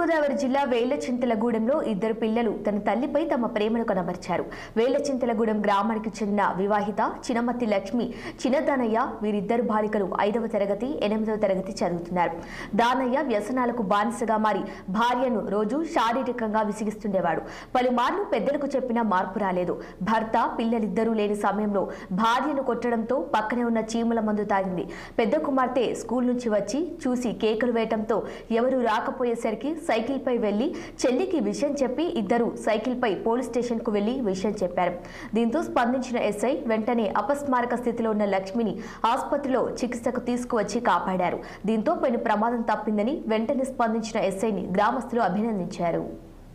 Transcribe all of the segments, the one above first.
తూర్పుగోదావరి జిల్లా వేళ్లచింతలగూడెంలో ఇద్దరు పిల్లలు తన తల్లిపై తమ ప్రేమను కనబరిచారు వేళ్లచింతలగూడెం గ్రామానికి చెందిన వివాహిత చినమతి లక్ష్మి చిన్నదానయ్య వీరిద్దరు బాలికలు ఐదవ తరగతి ఎనిమిదవ తరగతి చదువుతున్నారు దానయ్య వ్యసనాలకు బానిసగా మారి భార్యను రోజు శారీరకంగా విసిగిస్తుండేవాడు పలుమార్లు పెద్దలకు చెప్పినా మార్పు రాలేదు భర్త పిల్లలిద్దరూ లేని సమయంలో భార్యను కొట్టడంతో పక్కనే ఉన్న చీమల మందు తాగింది పెద్ద కుమార్తె స్కూల్ నుంచి వచ్చి చూసి కేకలు వేయటంతో ఎవరు రాకపోయేసరికి సైకిల్పై వెళ్లి చెల్లికి విషయం చెప్పి ఇద్దరు సైకిల్పై పోలీస్ స్టేషన్కు వెళ్లి విషయం చెప్పారు దీంతో స్పందించిన ఎస్ఐ వెంటనే అపస్మారక స్థితిలో ఉన్న లక్ష్మిని ఆసుపత్రిలో చికిత్సకు తీసుకువచ్చి కాపాడారు దీంతో పెను ప్రమాదం తప్పిందని వెంటనే స్పందించిన ఎస్ఐని గ్రామస్తులు అభినందించారు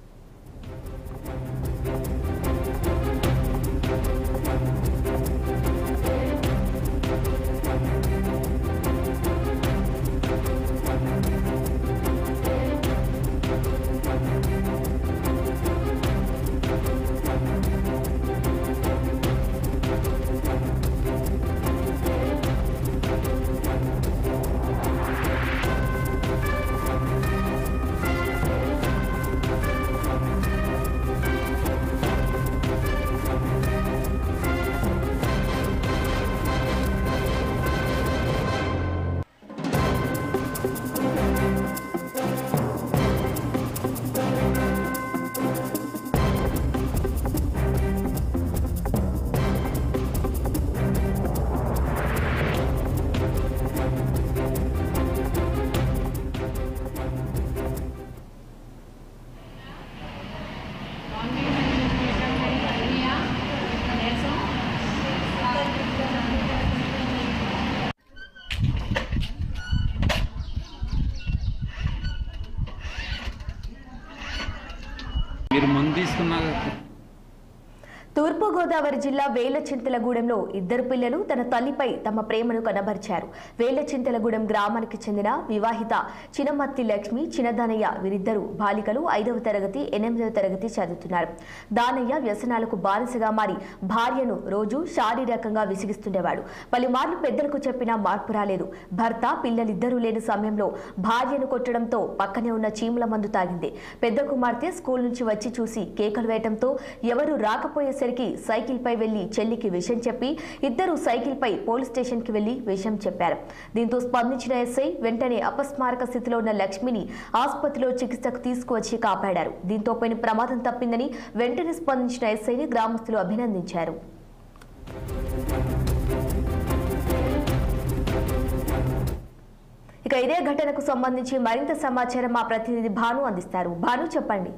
మీరు ముందు తీసుకున్న తూర్పుగోదావరి జిల్లా వేలచింతలగూడెంలో ఇద్దరు పిల్లలు తన తల్లిపై తమ ప్రేమను కనబరిచారు వేలచింతలగూడెం గ్రామానికి చెందిన వివాహిత చినమత్తి లక్ష్మి చిన్నదానయ్య వీరిద్దరు బాలికలు ఐదవ తరగతి ఎనిమిదవ తరగతి చదువుతున్నారు దానయ్య వ్యసనాలకు బానిసగా మారి భార్యను రోజు శారీరకంగా విసిగిస్తుండేవాడు పలుమార్లు పెద్దలకు చెప్పినా మార్పు రాలేదు భర్త పిల్లలిద్దరూ లేని సమయంలో భార్యను కొట్టడంతో పక్కనే ఉన్న చీమల మందు తాగింది పెద్ద కుమార్తె స్కూల్ నుంచి వచ్చి చూసి కేకలు వేయటంతో ఎవరు రాకపోయేసరికి సైకిల్ పై వెళ్లి చెల్లికి విషయం చెప్పి ఇద్దరు సైకిల్ పై పోలీస్ స్టేషన్ కి వెళ్లి విషయం చెప్పారు దీంతో స్పందించిన ఎస్ఐ వెంటనే అపస్మారక స్థితిలో ఉన్న లక్ష్మిని ఆసుపత్రిలో చికిత్సకు తీసుకువచ్చి కాపాడారు దీంతో పైన ప్రమాదం తప్పిందని వెంటనే స్పందించిన ఎస్ఐని గ్రామస్తులు అభినందించారు ఇక ఇదే ఘటనకు సంబంధించి మరింత సమాచారం మా ప్రతినిధి భాను అందిస్తారు భాను చెప్పండి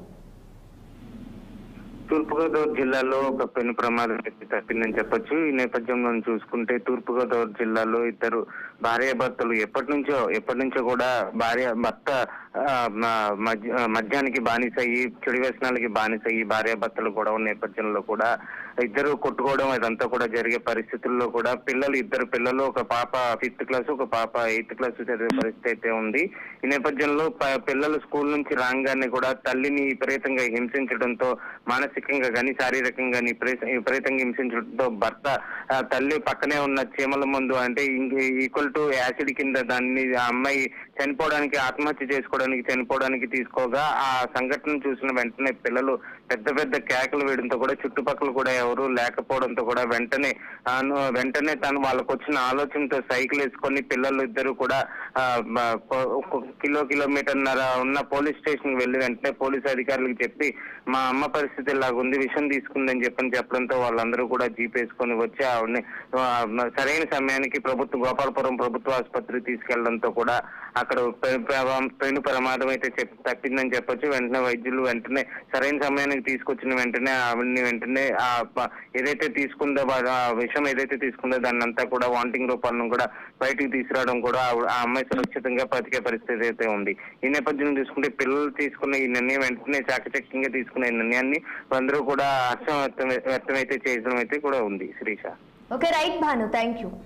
తూర్పుగోదావరి జిల్లాలో ఒక పెను ప్రమాదం అయితే తప్పిందని చెప్పొచ్చు ఈ నేపథ్యంలో చూసుకుంటే తూర్పుగోదావరి జిల్లాలో ఇద్దరు భార్యాభర్తలు ఎప్పటి నుంచో ఎప్పటి నుంచో కూడా భార్య భర్త ఆ, మ- మద్య- మద్యానికి బానిసయ్యి చెడు వ్యసనాలకి బానిసయ్యి భార్యాభర్తలు కూడా ఉన్న నేపథ్యంలో కూడా ఇద్దరు కొట్టుకోవడం ఇదంతా కూడా జరిగే పరిస్థితుల్లో కూడా పిల్లలు ఇద్దరు పిల్లలు ఒక పాప ఫిఫ్త్ క్లాస్ ఒక పాప ఎయిత్ క్లాస్ చదివే పరిస్థితి అయితే ఉంది ఈ నేపథ్యంలో ప- పిల్లలు స్కూల్ నుంచి రాగానే కూడా తల్లిని విపరీతంగా హింసించడంతో మానసికంగా కానీ శారీరకంగా కానీ విపరీత- విపరీతంగా హింసించడంతో భర్త ఆ, తల్లి పక్కనే ఉన్న చీమల ముందు అంటే ఈక్వల్ టు యాసిడ్ కింద దాన్ని ఆ అమ్మాయి చనిపోవడానికి ఆత్మహత్య చేసుకోవడానికి చనిపోవడానికి తీసుకోగా ఆ సంఘటన చూసిన వెంటనే పిల్లలు పెద్ద పెద్ద కేకలు వేయడంతో కూడా చుట్టుపక్కల కూడా ఎవరు లేకపోవడంతో కూడా వెంటనే తాను వెంటనే తను వాళ్ళకు వచ్చిన ఆలోచనతో సైకిల్ వేసుకొని పిల్లలు ఇద్దరు కూడా ఆ, బ- కొ- ఒక కిలో కిలోమీటర్న్నర ఉన్న పోలీస్ స్టేషన్ వెళ్ళి వెంటనే పోలీస్ అధికారులకు చెప్పి మా అమ్మ పరిస్థితి ఇలాగుంది విషయం తీసుకుందని చెప్పని చెప్పడంతో వాళ్ళందరూ కూడా జీప్ వేసుకొని వచ్చి ఆవిడని ఆ, సరైన సమయానికి ప్రభుత్వ గోపాలపురం ప్రభుత్వ ఆసుపత్రికి తీసుకెళ్లడంతో కూడా అక్కడ పెను ప్రమా- పెను ప్రమాదం అయితే చెప్- తప్పిందని చెప్పొచ్చు వెంటనే వైద్యులు వెంటనే సరైన సమయానికి తీసుకొచ్చిన వెంటనే ఆవిడని వెంటనే ఆ ప- ఏదైతే తీసుకుందో వా- ఆ విషయం ఏదైతే తీసుకుందో దాన్ని అంతా కూడా వాంటింగ్ రూపాలను కూడా బయటికి తీసుకురావడం కూడా ఆవిడ- ఆ అమ్మాయి సురక్షితంగా బతికే పరిస్థితి అయితే ఉంది ఈ నేపథ్యంలో చూసుకుంటే పిల్లలు తీసుకున్న ఈ నిర్ణయం వెంటనే చాకచక్యంగా తీసుకున్న ఈ నిర్ణయాన్ని అందరూ కూడా హర్షం వ్యక్తం వ్యక్తమైతే చేయడం అయితే కూడా ఉంది Shirisha okay right Bhanu thank you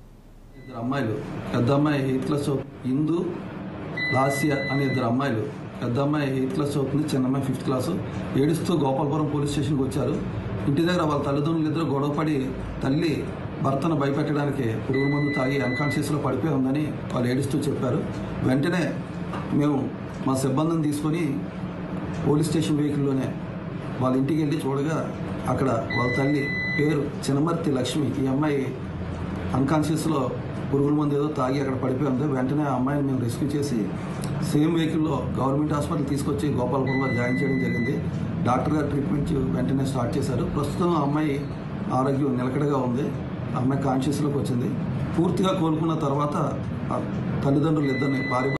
ఇద్దరు అమ్మాయిలు పెద్ద అమ్మాయి ఎయిత్ క్లాస్ హిందూ లాస్య అనే ఇద్దరు అమ్మాయిలు పెద్ద అమ్మాయి ఎయిత్ క్లాస్ చదువుతుంది చిన్న అమ్మాయి ఫిఫ్త్ క్లాసు ఏడుస్తూ గోపాలపురం పోలీస్ స్టేషన్కి వచ్చారు ఇంటి దగ్గర వాళ్ళ తల్లిదండ్రులు ఇద్దరు గొడవపడి తల్లి భర్తను భయపెట్టడానికి పురుగుల మందు తాగి అన్కాన్షియస్లో పడిపోయి ఉందని వాళ్ళు ఏడుస్తూ చెప్పారు వెంటనే మేము మా సిబ్బందిని తీసుకొని పోలీస్ స్టేషన్ వెహికల్లోనే వాళ్ళ ఇంటికి వెళ్ళి చూడగా అక్కడ వాళ్ళ తల్లి పేరు చినమర్తి లక్ష్మి ఈ అమ్మాయి అన్కాన్షియస్లో పురుగుల మందు ఏదో తాగి అక్కడ పడిపోయి ఉంది వెంటనే ఆ అమ్మాయిని మేము రెస్క్యూ చేసి సేమ్ వెహికల్లో గవర్నమెంట్ హాస్పిటల్ తీసుకొచ్చి గోపాలపురంలో జాయిన్ చేయడం జరిగింది డాక్టర్ గారు ట్రీట్మెంట్ వెంటనే స్టార్ట్ చేశారు ప్రస్తుతం ఆ అమ్మాయి ఆరోగ్యం నిలకడగా ఉంది ఆ అమ్మాయి కాన్షియస్లోకి వచ్చింది పూర్తిగా కోలుకున్న తర్వాత ఆ తల్లిదండ్రులు ఇద్దరిని భార్య